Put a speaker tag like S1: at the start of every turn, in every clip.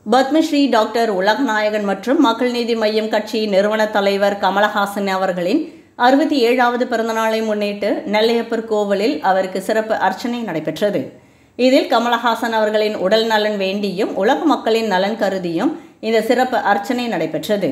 S1: Padmashri doctor உலகநாயகன் மற்றும் மக்கள் நீதி மய்யம் கட்சி நிறுவன தலைவர் கமலஹாசன் அவர்களின் அறுபத்தி ஏழாவது பிறந்தநாளை முன்னிட்டு நெல்லையப்பர் கோவிலில் அவருக்கு சிறப்பு அர்ச்சனை நடைபெற்றது இதில் கமலஹாசன் அவர்களின் உடல் நலன் வேண்டியும் உலக மக்களின் நலன் கருதியும் இந்த சிறப்பு அர்ச்சனை நடைபெற்றது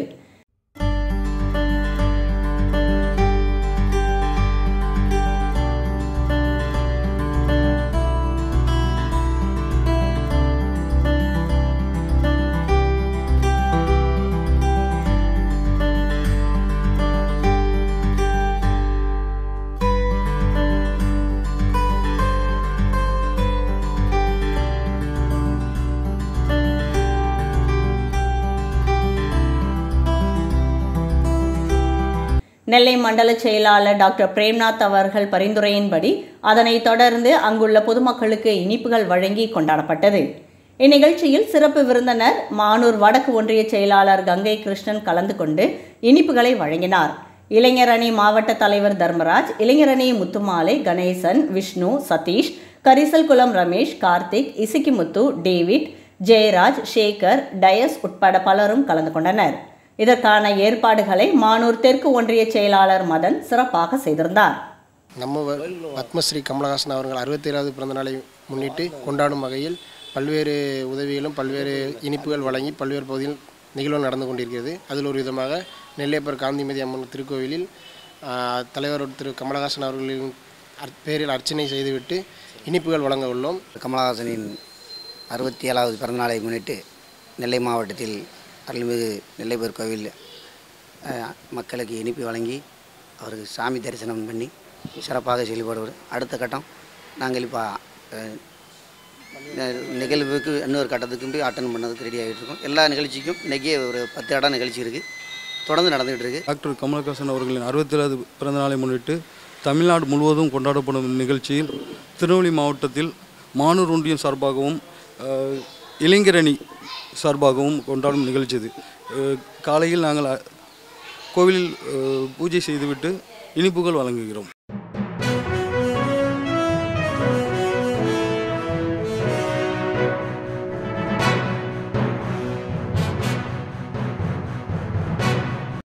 S1: நெல்லை மண்டல செயலாளர் டாக்டர் பிரேம்நாத் அவர்கள் பரிந்துரையின்படி அதனைத் தொடர்ந்து அங்குள்ள பொதுமக்களுக்கு இனிப்புகள் வழங்கி கொண்டாடப்பட்டது இந்நிகழ்ச்சியில் சிறப்பு விருந்தினர் மானூர் வடக்கு ஒன்றிய செயலாளர் கங்கை கிருஷ்ணன் கலந்து கொண்டு இனிப்புகளை வழங்கினார் இளைஞர் அணி மாவட்ட தலைவர் தர்மராஜ் இளைஞர் அணி முத்துமாலை கணேசன் விஷ்ணு சதீஷ் கரிசல்குளம் ரமேஷ் கார்த்திக் இசிக்கிமுத்து டேவிட் ஜெயராஜ் சேகர் டயஸ் உட்பட பலரும் கலந்து கொண்டனர் இதற்கான ஏற்பாடுகளை மானூர் தெற்கு ஒன்றிய செயலாளர் மதன் சிறப்பாக செய்திருந்தார்
S2: நம்ம வ- பத்மஸ்ரீ கமலஹாசன் அவர்கள் அறுபத்தேழாவது பிறந்தநாளை முன்னிட்டு கொண்டாடும் வகையில் பல்வேறு உதவிகளும் பல்வேறு இனிப்புகள் வழங்கி பல்வேறு பகுதியில் நிகழ்வு நடந்து கொண்டிருக்கிறது அதில் ஒரு விதமாக நெல்லையப்பர் காந்திமதி அம்மன் திருக்கோவிலில் ஆ, தலைவர் திரு கமலஹாசன் அவர்களின் அர்- பேரில் அர்ச்சனை செய்துவிட்டு இனிப்புகள் வழங்க உள்ளோம்
S3: கமலஹாசனின் அறுபத்தி ஏழாவது பிறந்தநாளை முன்னிட்டு நெல்லை மாவட்டத்தில் அருள்மிகு நெல்லைப்பர் கோவில் அஹ், மக்களுக்கு இனிப்பு வழங்கி அவருக்கு சாமி தரிசனம் பண்ணி சிறப்பாக செயல்படுவார் அடுத்த கட்டம் நாங்கள் இப்போ அஹ், ந- நிகழ்வுக்கு இன்னொரு கட்டத்துக்கு போய் அட்டன் பண்ணதுக்கு ரெடி ஆகிட்டு இருக்கோம் எல்லா நிகழ்ச்சிக்கும் இன்றைக்கி ஒரு பத்து இடம் நிகழ்ச்சி இருக்குது தொடர்ந்து நடந்துகிட்டு இருக்கு
S4: டாக்டர் கமலஹாசன் அவர்களின் அறுபத்தேழாவது பிறந்தநாளை முன்னிட்டு தமிழ்நாடு முழுவதும் கொண்டாடப்படும் நிகழ்ச்சியில் திருநெல்வேலி மாவட்டத்தில் மானூர் ஒன்றியம் சார்பாகவும் அஹ், இளைஞரணி சார்பாகவும் கொண்டாடும் நிகழ்ச்சி இது அஹ், காலையில் நாங்கள் அ- கோவிலில் அஹ், பூஜை செய்துவிட்டு இனிப்புகள் வழங்குகிறோம்